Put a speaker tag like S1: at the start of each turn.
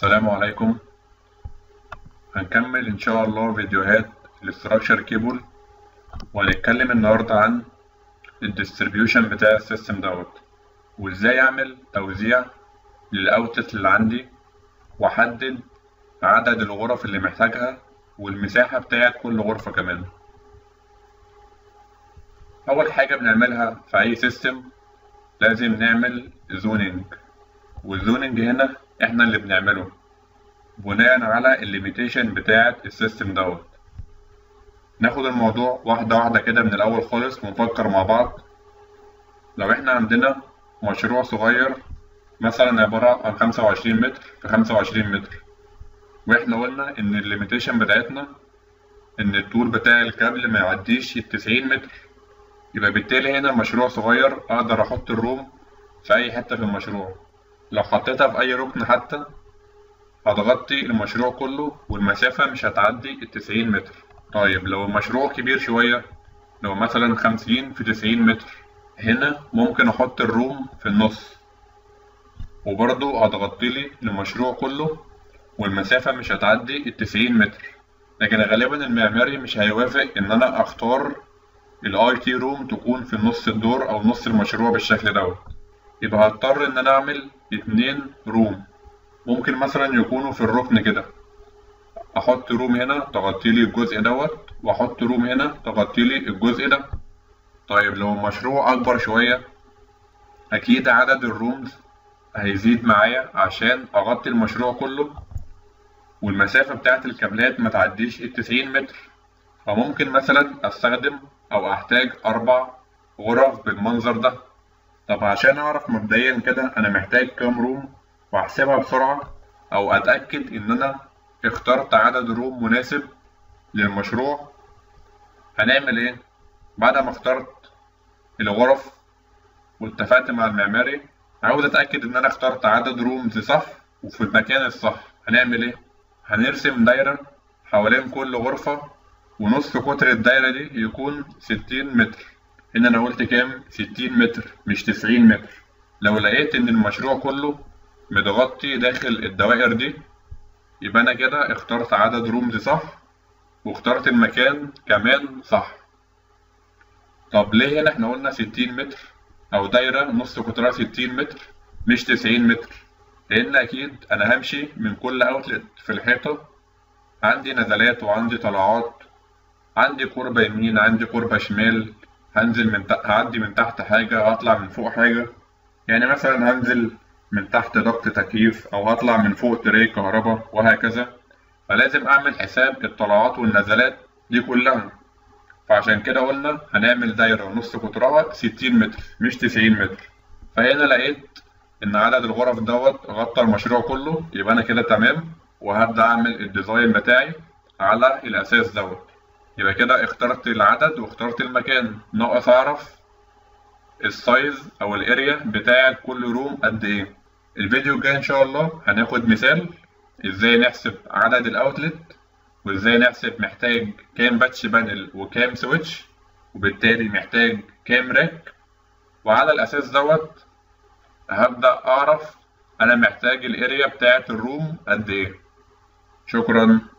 S1: السلام عليكم هنكمل إن شاء الله فيديوهات الاستراكشر كيبل وهنتكلم النهاردة عن الديستريبيوشن بتاع السيستم دوت وإزاي أعمل توزيع للأوتلت اللي عندي وأحدد عدد الغرف اللي محتاجها والمساحة بتاعت كل غرفة كمان أول حاجة بنعملها في أي سيستم لازم نعمل زونينج والزونينج هنا احنا اللي بنعمله بناء على الليميتيشن بتاعة السيستم دوت ناخد الموضوع واحدة واحدة كده من الأول خالص ونفكر مع بعض لو احنا عندنا مشروع صغير مثلا عبارة عن خمسة وعشرين متر في خمسة وعشرين متر واحنا قلنا إن الليميتيشن بتاعتنا إن الطول بتاع الكابل ما يعديش التسعين متر يبقى بالتالي هنا المشروع صغير أقدر أحط الروم في أي حتة في المشروع لو حطيتها في أي ركن حتى هتغطي المشروع كله والمسافة مش هتعدي التسعين متر طيب لو المشروع كبير شوية لو مثلا خمسين في تسعين متر هنا ممكن أحط الروم في النص وبرضه هتغطي لي المشروع كله والمسافة مش هتعدي التسعين متر لكن غالبا المعماري مش هيوافق إن أنا أختار الاي تي روم تكون في نص الدور أو نص المشروع بالشكل دوت يبقى هضطر إن أنا أعمل اتنين روم ممكن مثلا يكونوا في الركن كده احط روم هنا تغطي لي الجزء دوت واحط روم هنا تغطي لي الجزء ده طيب لو المشروع اكبر شوية اكيد عدد الرومز هيزيد معايا عشان اغطي المشروع كله والمسافة بتاعت الكابلات ما تعديش التسعين متر فممكن مثلا استخدم او احتاج اربع غرف بالمنظر ده طب عشان اعرف مبدئيا كده انا محتاج كام روم واحسبها بسرعة او اتأكد ان انا اخترت عدد روم مناسب للمشروع هنعمل ايه بعد ما اخترت الغرف واتفقت مع المعماري عاوز اتأكد ان انا اخترت عدد رومز صح وفي المكان الصح هنعمل ايه هنرسم دايرة حوالين كل غرفة ونص قطر الدايرة دي يكون ستين متر هنا انا قلت كام ستين متر مش تسعين متر لو لقيت ان المشروع كله متغطي داخل الدوائر دي يبقى انا كده اخترت عدد رومز صح واخترت المكان كمان صح طب ليه هنا احنا قلنا ستين متر او دايرة نص قطرها ستين متر مش تسعين متر لان اكيد انا همشي من كل اوتلت في الحيطة عندي نزلات وعندي طلعات عندي قربة يمين عندي قربة شمال هنزل من تحت هعدي من تحت حاجة هطلع من فوق حاجة يعني مثلا هنزل من تحت ضغط تكييف أو هطلع من فوق تري كهرباء وهكذا فلازم أعمل حساب الطلعات والنزلات دي كلها فعشان كده قلنا هنعمل دايرة نص قطرها ستين متر مش تسعين متر فهنا لقيت إن عدد الغرف دوت غطى المشروع كله يبقى أنا كده تمام وهبدأ أعمل الديزاين بتاعي على الأساس دوت يبقى كده اخترت العدد واخترت المكان ناقص أعرف السايز أو الاريا بتاع كل روم قد إيه الفيديو الجاي ان شاء الله هناخد مثال ازاي نحسب عدد الاوتلت وازاي نحسب محتاج كام باتش بانل وكام سويتش وبالتالي محتاج كام راك وعلى الاساس دوت هبدأ اعرف انا محتاج الاريا بتاعت الروم قد ايه شكرا